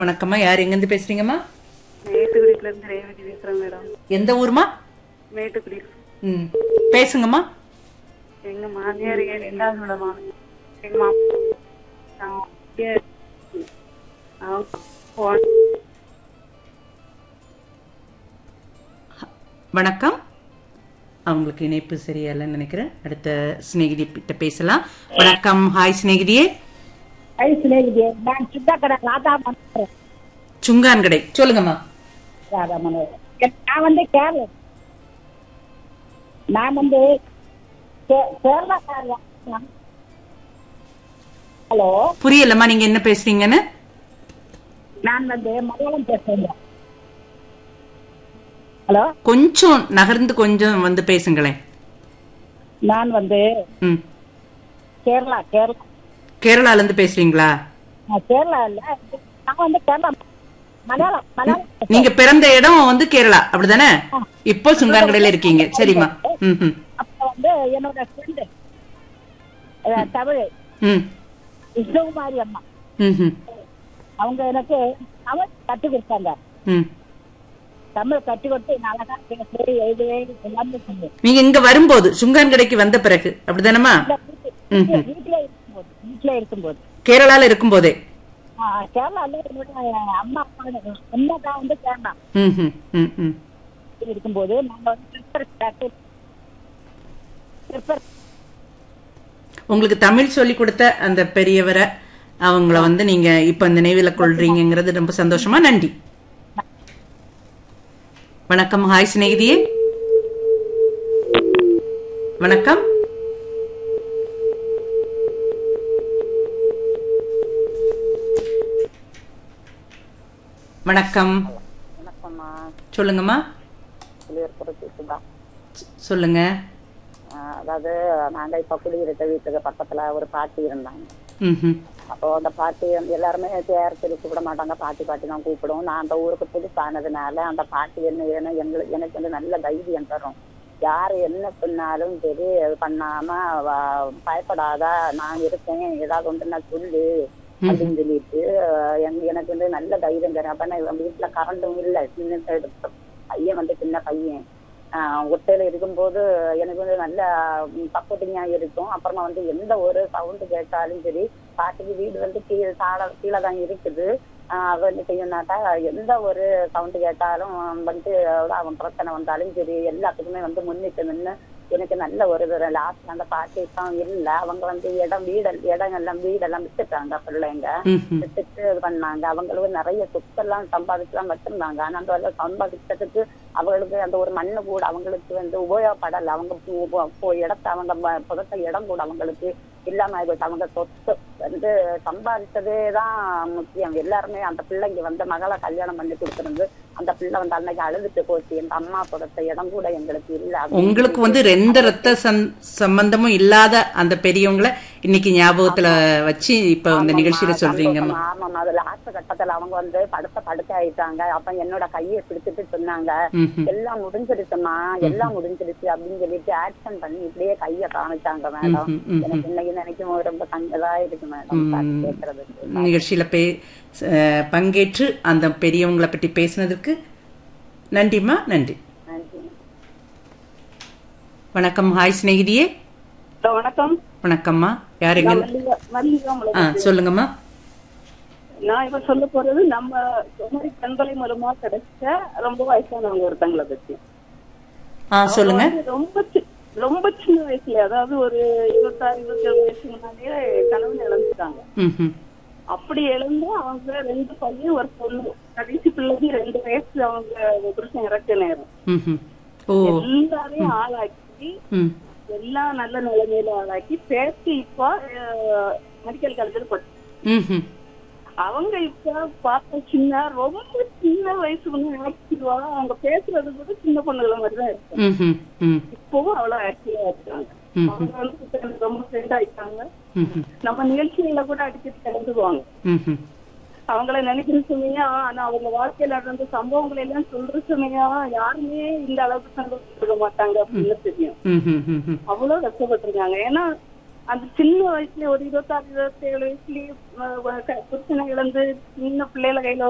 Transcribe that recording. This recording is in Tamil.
வணக்கம்மா யார் எங்கேருந்து பேசுறீங்கம்மா மேட்டுக்குடியில இருந்து ரேவதி பேசுறேன் மேடம் எந்த ஊர்மா மேட்டுக்குடி ம் பேசுங்கம்மா எங்க மாமியார் என் ரெண்டாவது விடமா எங்க மாமா அவங்க போன் வணக்கம் அவங்களுக்கு இணைப்பு சரியில்லைன்னு நினைக்கிறேன் அடுத்த சிநேகிதி கிட்ட பேசலாம் வணக்கம் ஹாய் சிநேகிதியே ஐ சிநேகிதி நான் சுத்தாக்கடை ராதா மனோகரன் சுங்கான் கடை சொல்லுங்கம்மா ராதா மனோகரன் நான் வந்து கேரளா நான் வந்து கே- கேரளாக்காரன் ஹலோ புரியலம்மா நீங்க என்ன பேசுறீங்கன்னு நான் வந்து மலையாளம் பேசுறேன் ஹலோ கொஞ்சம் நகர்ந்து கொஞ்சம் வந்து பேசுங்களேன் நான் வந்து ம் கேரளா கேரளா கேரளால இருந்து பேசுறீங்களா நான் கேரளா இல்ல நான் வந்து கேரளா மலையாளம் மலையாளம் பேசுறேன். நீங்க பிறந்த இடம் வந்து கேரளா அப்படிதானே இப்போ சுங்கான்கடையில இருக்கீங்க சரிம்மா ம் ம் அப்ப வந்து என்னோட ஃப்ரெண்டு தமிழ் ம் விஷ்ணுகுமாரி அம்மா ம் ம் அவங்க எனக்கு தமிழ் கத்து கொடுத்தாங்க ம் தமிழ் கட்டி கொடுத்து நான் அழகா பேச எழுதுவே எல்லாமே சொன்னேன் நீங்க இங்க வரும்போது சுங்கான் கடைக்கு வந்த பிறகு அப்படிதானம்மா வீட்டுல வீட்டுல இருக்கும்போது வீட்டுல இருக்கும்போது கேரளால இருக்கும்போதே ஆ, கேரளால என்னோட அம்மா அப்பா அம்மா தான் வந்து கேரளா ம் ம் ம் ம் இருக்கும்போது நாங்க வந்து ப்ரிப்பர் ப்ரிப்பர் உங்களுக்கு தமிழ் சொல்லி கொடுத்த அந்த பெரியவரை அவங்கள வந்து நீங்க இப்ப இந்த நினைவுல கொள்றீங்கிறது ரொம்ப சந்தோஷமா நன்றி வணக்கம் ஹாய் சிநேகிதியே வணக்கம் வணக்கம் வணக்கம்மா சொல்லுங்கம்மா புளியூர்புரத்து சுதா சொ- சொல்லுங்க ஆஹ் அதாவது நாங்க இப்ப குடியிருக்க வீட்டுக்கு பக்கத்துல ஒரு பாட்டி இருந்தாங்க ம்ஹும். அப்போ அந்த பாட்டி வந்து எல்லாருமே பேர் சொல்லி கூப்பிட மாட்டாங்க பாட்டி பாட்டி தான் கூப்பிடுவோம் நான் அந்த ஊருக்கு புதுசானதுனால அந்த பாட்டி என்ன ஏன்னா எங்களுக்கு எனக்கு வந்து நல்ல தைரியம் தரும் யாரு என்ன பண்ணாலும் சரி அது பண்ணாம வ- பயப்படாத நான் இருக்கேன் ஏதாவது ஒன்று நான் சொல்லு அப்படின்னு சொல்லிட்டு அஹ் எங்க- எனக்கு வந்து நல்ல தைரியம் தரும் அப்ப நான் வீட்டுல கரண்டும் இல்லை சின்ன side பையன் வந்து சின்ன பையன் ஆஹ் ஒட்டையில இருக்கும்போது எனக்கு வந்து நல்ல சப்போர்ட்டிங்கா இருக்கும் அப்புறமா வந்து எந்த ஒரு சவுண்டு கேட்டாலும் சரி பாட்டுக்கு வீடு வந்து கீழே தாழ கீழே தான் இருக்குது ஆஹ் அவ என்ன செய்யணாட்டா எந்த ஒரு சவுண்டு கேட்டாலும் வந்து அவன் பிரச்சனை வந்தாலும் சரி எல்லாத்துக்குமே வந்து முன்னிட்டு நின்று எனக்கு நல்ல ஒரு லாஸ்ட் அந்த பாட்டி தான் இல்ல அவங்க வந்து இடம் வீடு இடம் எல்லாம் வீடெல்லாம் வித்துட்டாங்க பிள்ளைங்க ம்ஹும். வித்துட்டு இது பண்ணாங்க அவங்களுக்கு நிறைய சொத்தெல்லாம் சம்பாதிச்சுலாம் வச்சிருந்தாங்க ஆனா அந்த எல்லாம் சம்பாதிச்சதுக்கு அவங்களுக்கு அந்த ஒரு மண்ணு கூட அவங்களுக்கு வந்து உபயோகப்படல அவங்க பு- பு- பு- இடத்த அவங்க ப- புதைச்ச இடம் கூட அவங்களுக்கு இல்லாம ஆயிப்போச்சு அவங்க சொத்து வந்து சம்பாதிச்சதே தான் முக்கியம் எல்லாருமே அந்த பிள்ளைங்க வந்து மகளை கல்யாணம் பண்ணி கொடுத்துருந்து அந்த பிள்ளை வந்து அன்னைக்கு அழுதுட்டு போச்சு எங்க அம்மா புதைச்ச இடம் கூட எங்களுக்கு இல்ல அப்படின்னு உங்களுக்கு வந்து எந்த ரத்த சம்- சம்பந்தமும் இல்லாத அந்த பெரியவங்களை இன்னைக்கு ஞாபகத்துல வச்சு இப்ப இந்த நிகழ்ச்சியில சொல்றீங்கம்மா ஆமாம் அது லாஸ்ட் கட்டத்துல அவங்க வந்து படுத்த படுக்க ஆயிட்டாங்க அப்ப என்னோட கையை பிடிச்சிட்டு சொன்னாங்க ம்ஹும். எல்லாம் முடிஞ்சிருச்சுமா எல்லாம் முடிஞ்சிருச்சு அப்படின்னு சொல்லிட்டு ஆக்ஷன் பண்ணி இப்படியே கைய காமிச்சாங்க மேடம் ம்ஹும், ம்ஹும். எனக்கு இன்னைக்கு நினைக்கும் போது ரொம்ப சங்கதா இருக்கு மேடம் பாட்டு கேட்கறதுக்கு நிகழ்ச்சியில பே அஹ், பங்கேற்று அந்த பெரியவங்களை பற்றி பேசினதுக்கு நன்றிம்மா நன்றி நன்றி வணக்கம் ஹாய் சிநேகிதியே வணக்கம் வணக்கம்மா யார் எங்க ஆ சொல்லுங்கம்மா நான் இப்ப சொல்ல போறது நம்ம குமரி பண்பலை மூலமா கிடைச்ச ரொம்ப வயசானவங்க ஒருத்தங்களை பத்தி ஆ சொல்லுங்க அவங்க வந்து ரொம்ப சி- ரொம்ப சின்ன வயசுல அதாவது ஒரு இருபத்தாறு இருபத்தி ஏழு வயசு முன்னாடியே கணவன் இழந்துட்டாங்க ம்ஹும். அப்படி இழந்து அவங்க ரெண்டு பையன் ஒரு பொண்ணு கடைசி பிள்ளைக்கு ரெண்டு வயசு அவங்க புருஷன் இறக்க நேரம் ம்ஹும். ஓ எல்லாரையும் ஆளாக்கி ம் எல்லாம் நல்ல நிலைமையில ஆளாக்கி பேசி இப்போ மெடிக்கல் காலேஜில் போட்டு ம்ஹும். அவங்க இப்ப பார்த்த சின்ன ரொம்ப சின்ன வயசு பொண்ணு ஆக்டிவா அவங்க பேசுறது கூட சின்ன பொண்ணுಗಳ மாதிரி தான் இருக்கு ம்ஹும். ம் இப்பவும் அவ்வளவு ஆக்டிவா இருக்காங்க ம். அவங்க வந்து இப்ப எனக்கு ரொம்ப ஃப்ரெண்ட் ஆயிட்டாங்க ம்ஹும். நம்ம நிகழ்ச்சிகளை கூட அடிக்கடி கலந்துக்குவாங்க ம்ஹும். அவங்கள நினைக்கிற சமயம் ஆனா அவங்க வாழ்க்கையில நடந்த சம்பவங்களை எல்லாம் சொல்ற சமயம் யாருமே இந்த அளவுக்கு சந்தோஷப்பட மாட்டாங்க அப்படின்னு தெரியும் ம்ஹும். ம்ஹும். அவ்வளவு கஷ்டப்பட்டிருக்காங்க ஏன்னா அந்த சின்ன வயசுல ஒரு இருபத்தாறு இருபத்தி ஏழு வயசுலயே அஹ், புருஷனை இழந்து சின்ன பிள்ளைகளை கையில